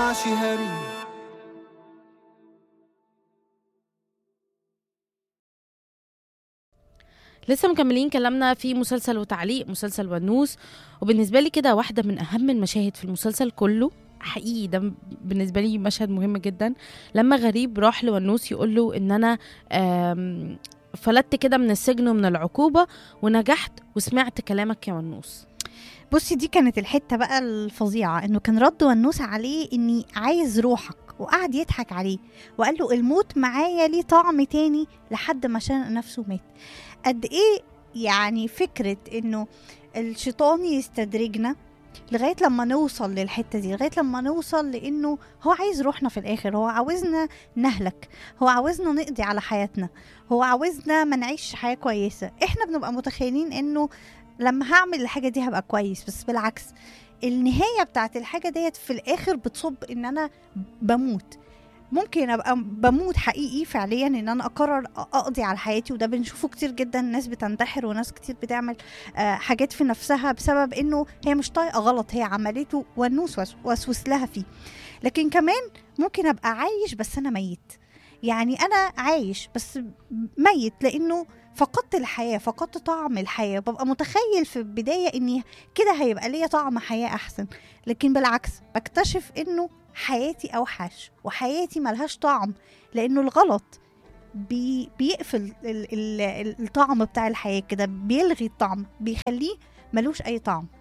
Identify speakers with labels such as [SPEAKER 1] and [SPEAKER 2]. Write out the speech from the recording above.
[SPEAKER 1] ينفعش هري
[SPEAKER 2] لسه مكملين كلامنا في مسلسل وتعليق مسلسل ونوس وبالنسبة لي كده واحدة من أهم المشاهد في المسلسل كله حقيقي ده بالنسبة لي مشهد مهم جدا لما غريب راح لونوس يقول له إن أنا آم، فلتت كده من السجن ومن العقوبة ونجحت وسمعت كلامك يا ونوس
[SPEAKER 3] بصي دي كانت الحته بقى الفظيعه انه كان رد ونوس عليه اني عايز روحك وقعد يضحك عليه وقال له الموت معايا ليه طعم تاني لحد ما شنق نفسه مات قد ايه يعني فكره انه الشيطان يستدرجنا لغايه لما نوصل للحته دي لغايه لما نوصل لانه هو عايز روحنا في الاخر هو عاوزنا نهلك هو عاوزنا نقضي على حياتنا هو عاوزنا ما نعيش حياه كويسه احنا بنبقى متخيلين انه لما هعمل الحاجه دي هبقى كويس بس بالعكس النهايه بتاعت الحاجه ديت في الاخر بتصب ان انا بموت ممكن ابقى بموت حقيقي فعليا ان انا اقرر اقضي على حياتي وده بنشوفه كتير جدا ناس بتنتحر وناس كتير بتعمل آه، حاجات في نفسها بسبب انه هي مش طايقه غلط هي عملته والنوس وس- وسوس لها فيه لكن كمان ممكن ابقى عايش بس انا ميت يعني انا عايش بس ميت لانه فقدت الحياه فقدت طعم الحياه ببقى متخيل في البدايه اني كده هيبقى ليا طعم حياه احسن لكن بالعكس بكتشف انه حياتي اوحش وحياتي ملهاش طعم لانه الغلط بي بيقفل ال ال ال- الطعم بتاع الحياه كده بيلغي الطعم بيخليه ملوش اي طعم